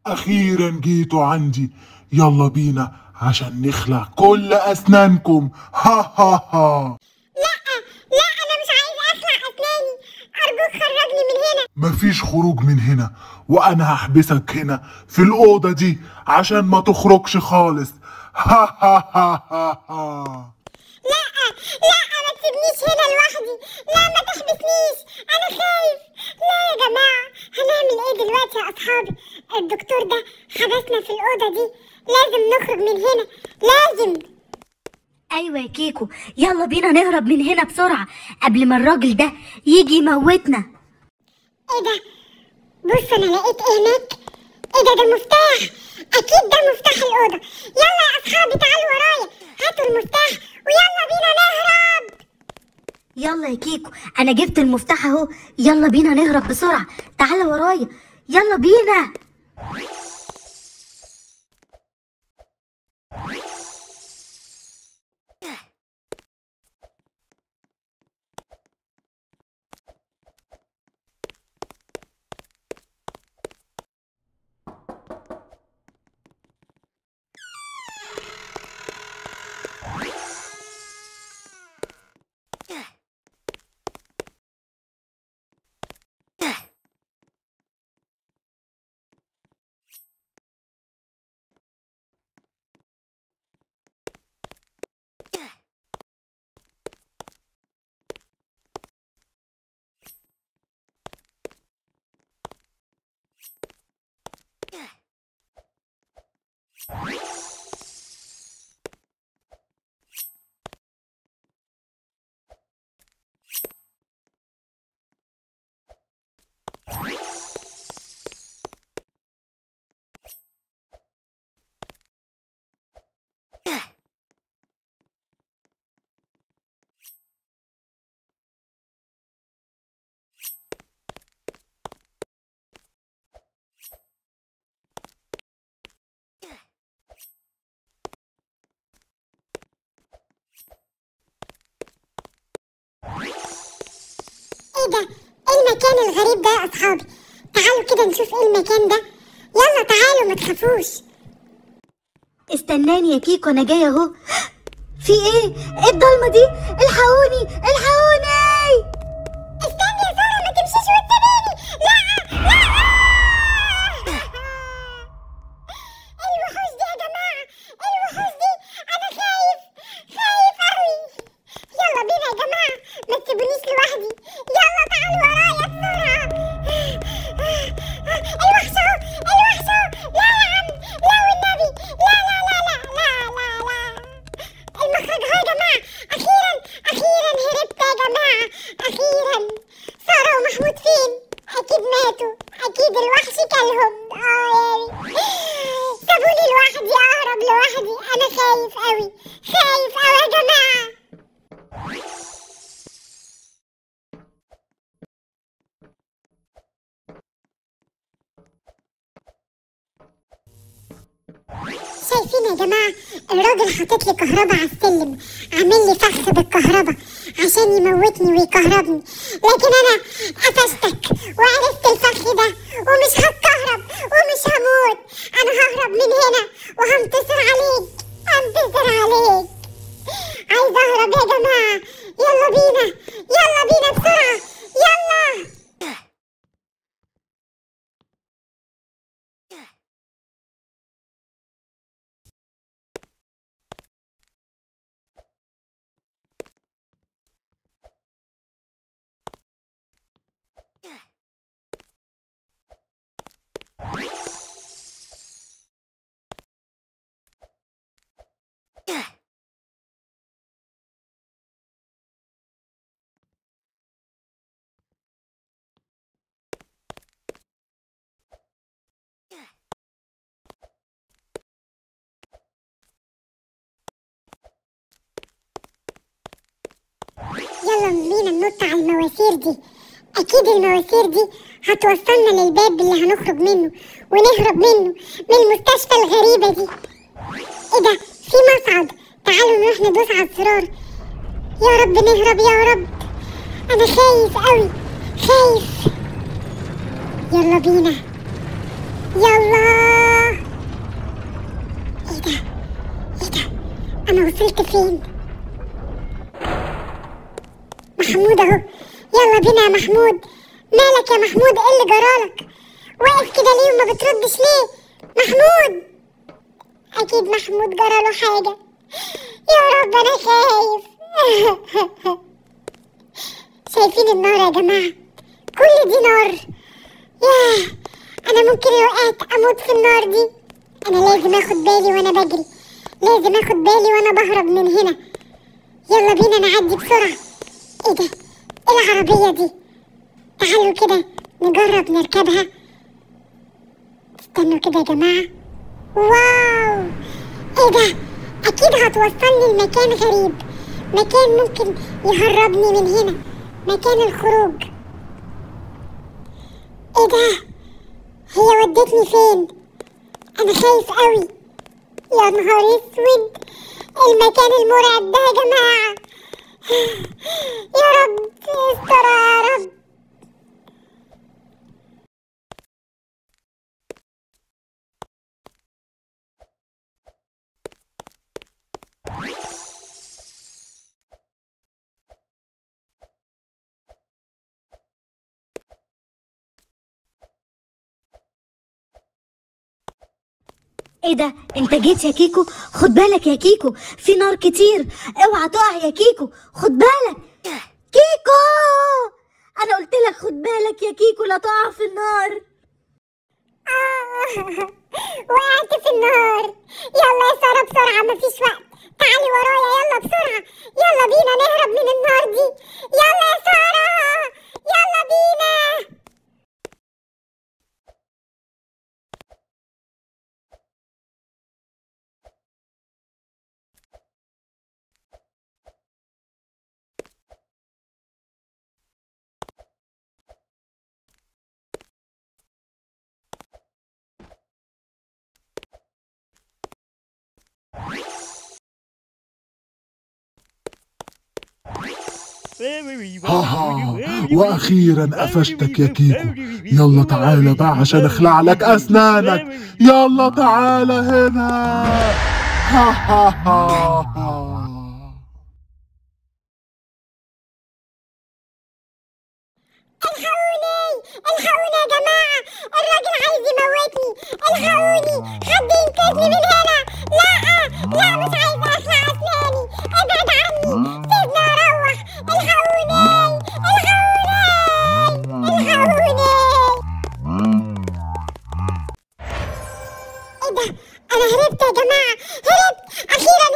أخيرا جيتوا عندي يلا بينا عشان نخلع كل أسنانكم ها ها ها لا لا انا مش عايز اخلع اسناني ارجوك خرجني من هنا مفيش خروج من هنا وأنا هحبسك هنا في الأوضة دي عشان ما تخرجش خالص ها ها ها ها ها لا لا ما تسيبنيش هنا لوحدي لا ما تحبسنيش انا خايف لا يا جماعه هنعمل ايه دلوقتي يا اصحابي الدكتور ده حبسنا في الاوضه دي لازم نخرج من هنا لازم ايوه يا كيكو يلا بينا نهرب من هنا بسرعه قبل ما الراجل ده يجي يموتنا ايه ده بص انا لقيت ايه هناك ايه ده ده مفتاح اكيد ده مفتاح الاوضه يلا يا اصحابي تعالوا ورايا هاتوا المفتاح ويلا بينا نهرب يلا يا كيكو انا جبت المفتاح اهو يلا بينا نهرب بسرعه تعالى ورايا يلا بينا ايه ده ايه المكان الغريب ده يا اصحابي تعالوا كده نشوف ايه المكان ده يلا تعالوا ما تخافوش استناني يا كيكو انا جايه اهو في ايه ايه الضلمه دي الحقوني الحقوني استني يا ساره ما تمشيش وتسيبيني لا لا الوحوش دي يا جماعه الوحوش دي انا خايف خايف قوي يلا بينا يا جماعه ما تسيبونيش لوحدي يلا تعالوا ورايا بسرعه الوحش اهو الوحش اهو لا يا عم لا والنبي لا لا لا لا لا لا لا المخرج اهو يا جماعه اخيرا اخيرا هربت يا جماعه اخيرا ساره ومحمود فين اكيد ماتوا اكيد الوحش كلهم اه يعني سابوني لوحدي اهرب لوحدي انا خايف قوي خايف قوي يا جماعه شايفين يا جماعة الراجل حاطط لي كهرباء على السلم عامل لي فخ بالكهرباء عشان يموتني ويكهربني لكن انا قفشتك وعرفت الفخ ده ومش هتكهرب ومش هموت انا ههرب من هنا وهنتصر عليك هنتصر عليك عايز اهرب يا جماعة يلا بينا يلا بينا بسرعة يلا يلا بينا ننط على المواسير دي اكيد المواسير دي هتوصلنا للباب اللي هنخرج منه ونهرب منه من المستشفى الغريبة دي ايه ده في مصعد تعالوا نروح ندوس على الزرار يا رب نهرب يا رب انا خايف قوي خايف يلا بينا يلا ايه ده ايه ده انا وصلت فين محمود اهو يلا بينا يا محمود مالك يا محمود ايه اللي جرالك واقف كده ليه وما بتردش ليه محمود اكيد محمود جراله حاجه يا رب انا خايف شايفين النار يا جماعه كل دي نار ياه انا ممكن لو وقعت اموت في النار دي انا لازم اخد بالي وانا بجري لازم اخد بالي وانا بهرب من هنا يلا بينا نعدي بسرعه ايه ده ايه العربيه دي تعالوا كده نجرب نركبها استنوا كده يا جماعه واو ايه ده اكيد هتوصلني لمكان غريب مكان ممكن يهربني من هنا مكان الخروج ايه ده هي ودتني فين انا خايف قوي يا نهار اسود المكان المرعب ده يا جماعه يا رب استر يا رب ايه ده انت جيت يا كيكو خد بالك يا كيكو في نار كتير اوعى تقع يا كيكو خد بالك كيكو انا قلت لك خد بالك يا كيكو لا تقع في النار آه وقعت في النار يلا يا سارة بسرعة مفيش وقت تعالي ورايا يلا بسرعة يلا بينا نهرب من النار دي يلا يا سارة يلا بينا ها ها واخيرا قفشتك يا كيكو يلا تعالى بقى عشان اخلع لك اسنانك يلا تعالى هنا ها ها ها ها الحقوني الحقوني يا جماعة الراجل عايز يموتني الحقوني حد ينقذني من هنا لا لا مش عايزة اخلع اسناني ابعد عني سيبني اروح الحقوني الحقوني الحقوني ايه ده انا هربت يا جماعة هربت اخيرا